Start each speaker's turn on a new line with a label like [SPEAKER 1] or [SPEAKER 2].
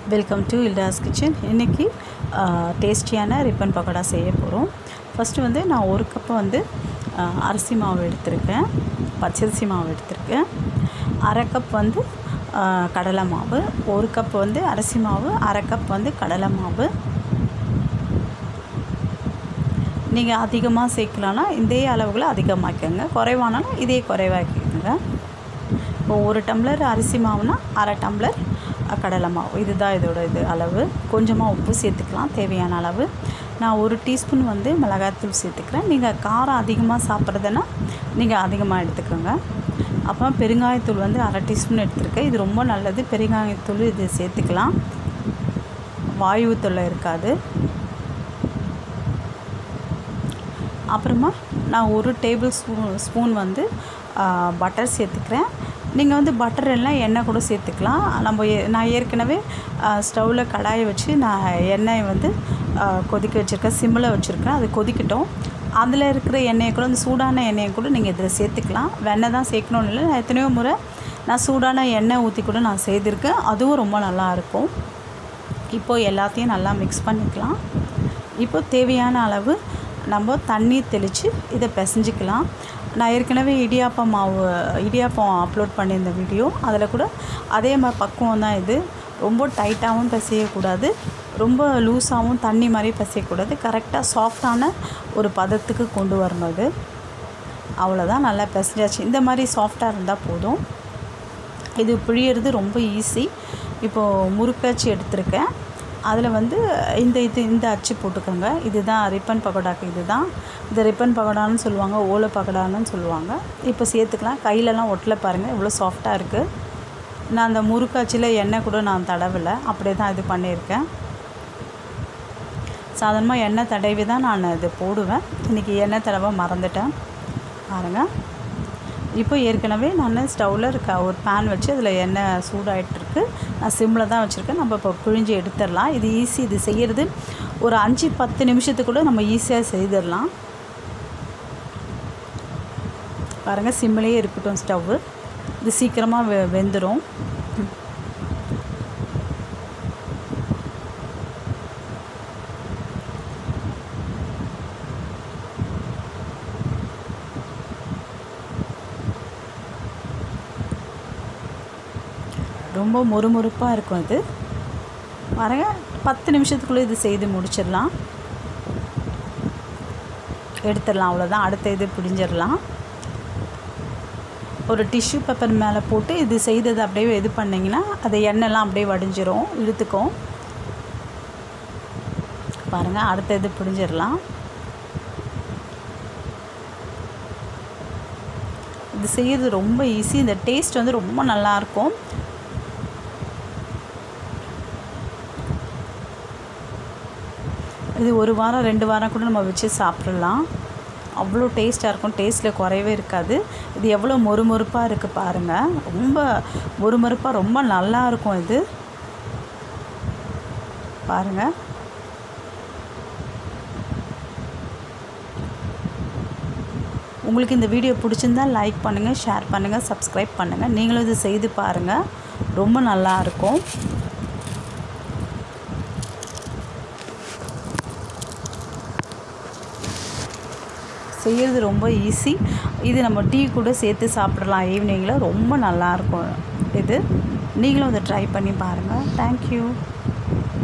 [SPEAKER 1] welcome to இல்டாஸ் kitchen இன்றைக்கி டேஸ்டியான ribbon pakoda செய்ய போகிறோம் ஃபஸ்ட்டு வந்து நான் ஒரு கப்பு வந்து ஆ, அரிசி மாவு எடுத்திருக்கேன் பச்சரிசி மாவு எடுத்திருக்கேன் அரை கப் வந்து ஆ, கடலை மாவு ஒரு கப் வந்து அரிசி மாவு அரை கப் வந்து கடலை மாவு நீங்கள் அதிகமாக சேர்க்கலான்னா இதே அளவுகளை அதிகமாக்கங்க குறைவானாலும் இதே குறைவாக்கிக்கோங்க இப்போ ஒரு டம்ளர் அரிசி மாவுனா அரை டம்ளர் அஹ், கடலை மாவு இதுதான் இதோட இது அளவு கொஞ்சமாக உப்பு சேர்த்துக்கலாம் தேவையான அளவு நான் ஒரு டீஸ்பூன் வந்து மிளகாய்த்தூள் சேர்த்துக்கிறேன் நீங்கள் காரம் அதிகமாக சாப்பிட்றதுன்னா நீங்கள் அதிகமாக எடுத்துக்கோங்க அப்புறம் பெருங்காயத்தூள் வந்து அரை டீஸ்பூன் எடுத்திருக்கேன் இது ரொம்ப நல்லது பெருங்காயத்தூள் இது சேர்த்துக்கலாம் வாயு தொல்லை இருக்காது அப்புறமா நான் ஒரு டேபிள் ஸ்பூன் ஸ்பூன் வந்து பட்டர் சேர்த்துக்கிறேன் நீங்கள் வந்து பட்டர் எல்லாம் எண்ணெய் கூட சேர்த்துக்கலாம் நம்ம ஏ- நான் ஏற்கனவே ஸ்டவ்வில் கடாயை வச்சு நான் எண்ணெய் வந்து ஆ, கொதிக்க வச்சுருக்கேன் சிம்மில் வச்சுருக்கேன் அது கொதிக்கட்டும் அதில் இருக்கிற எண்ணெயை கூட அந்த சூடான எண்ணெயை கூட நீங்கள் இதில் சேர்த்துக்கலாம் வெண்ணெய் தான் சேர்க்கணும்னு இல்லை நான் எத்தனையோ முறை நான் சூடான எண்ணெய் ஊற்றி கூட நான் செய்திருக்கேன் அதுவும் ரொம்ப நல்லா இருக்கும் இப்போது எல்லாத்தையும் நல்லா மிக்ஸ் பண்ணிக்கலாம் இப்போ தேவையான அளவு நம்ம தண்ணீர் தெளித்து இதை பிசைஞ்சிக்கலாம் நான் ஏற்கனவே இடியாப்பம் மாவு இடியாப்பம் அப்லோட் பண்ணியிருந்த வீடியோ அதில் கூட அதே மாதிரி பக்குவம் தான் இது ரொம்ப டைட்டாகவும் பிசையக்கூடாது ரொம்ப லூஸாகவும் தண்ணி மாதிரி பிசையக்கூடாது கரெக்டாக சாஃப்டான ஒரு பதத்துக்கு கொண்டு வரணும் இது அவ்வளோதான் நல்லா பிசைஞ்சாச்சு இந்த மாதிரி சாஃப்டாக இருந்தால் போதும் இது பிழியறது ரொம்ப ஈஸி இப்போது முறுக்காச்சி எடுத்திருக்கேன் அதில் வந்து இந்த இது இந்த அச்சு போட்டுக்கோங்க இதுதான் ரிப்பன் பக்கோடாக்கு இதுதான் இது ரிப்பன் பக்கோடான்னு சொல்லுவாங்க ஓலை பக்கோடான்னு சொல்லுவாங்க இப்போ சேர்த்துக்கலாம் கையிலலாம் ஒட்டல பாருங்கள் இவ்வளோ சாஃப்டாக இருக்குது நான் அந்த முறுக்காச்சியில் எண்ணெய் கூட நான் தடவலை அப்படியே தான் இது பண்ணியிருக்கேன் சாதாரணமாக எண்ணெய் தடவி தான் நான் இது போடுவேன் இன்றைக்கி எண்ணெய் தடவை மறந்துட்டேன் பாருங்கள் இப்போ ஏற்கனவே நான் ஸ்டவ்வில் இருக்க ஒரு பேன் வச்சு அதில் எண்ணெய் சூடாயிட்டிருக்கு நான் சிம்மில் தான் வச்சுருக்கேன் நம்ம இப்போ பிழிஞ்சு எடுத்துடலாம் இது ஈஸி இது செய்கிறது ஒரு அஞ்சு பத்து நிமிஷத்துக்குள்ள நம்ம ஈஸியாக செய்திடலாம் பாருங்கள் சிம்மிலேயே இருக்கட்டும் ஸ்டவ்வு இது சீக்கிரமாக வெ வெந்துடும் ரொம்ப மொறுமொறுப்பாக இருக்கும் இது பாருங்க பத்து நிமிஷத்துக்குள்ளே இது செய்து முடிச்சிடலாம் எடுத்துடலாம் அவ்வளோதான் அடுத்த இது பிடிஞ்சிடலாம் ஒரு டிஷ்யூ பேப்பர் மேலே போட்டு இது செய்தது அப்படியே இது பண்ணிங்கன்னா அது எண்ணெய்லாம் அப்படியே வடிஞ்சிரும் இழுத்துக்கும் பாருங்கள் அடுத்த இது பிடிஞ்சிடலாம் இது செய்யறது ரொம்ப ஈஸி இந்த டேஸ்ட் வந்து ரொம்ப நல்லாயிருக்கும் இது ஒரு வாரம் ரெண்டு வாரம் கூட நம்ம வச்சு சாப்பிட்றலாம் அவ்வளோ டேஸ்ட்டாக இருக்கும் டேஸ்ட்டில் குறையவே இருக்காது இது எவ்வளோ மொறுமொறுப்பாக இருக்குது பாருங்கள் ரொம்ப மொறுமொறுப்பாக ரொம்ப நல்லா இருக்கும் இது பாருங்கள் உங்களுக்கு இந்த வீடியோ பிடிச்சிருந்தா லைக் பண்ணுங்கள் ஷேர் பண்ணுங்கள் சப்ஸ்கிரைப் பண்ணுங்கள் நீங்களும் இது செய்து பாருங்கள் ரொம்ப நல்லா இருக்கும் செய்கிறது ரொம்ப ஈஸி இது நம்ம டீ கூட சேர்த்து சாப்பிடலாம் ஈவினிங்கில் ரொம்ப நல்லாயிருக்கும் இது நீங்களும் இதை ட்ரை பண்ணி பாருங்கள் தேங்க்யூ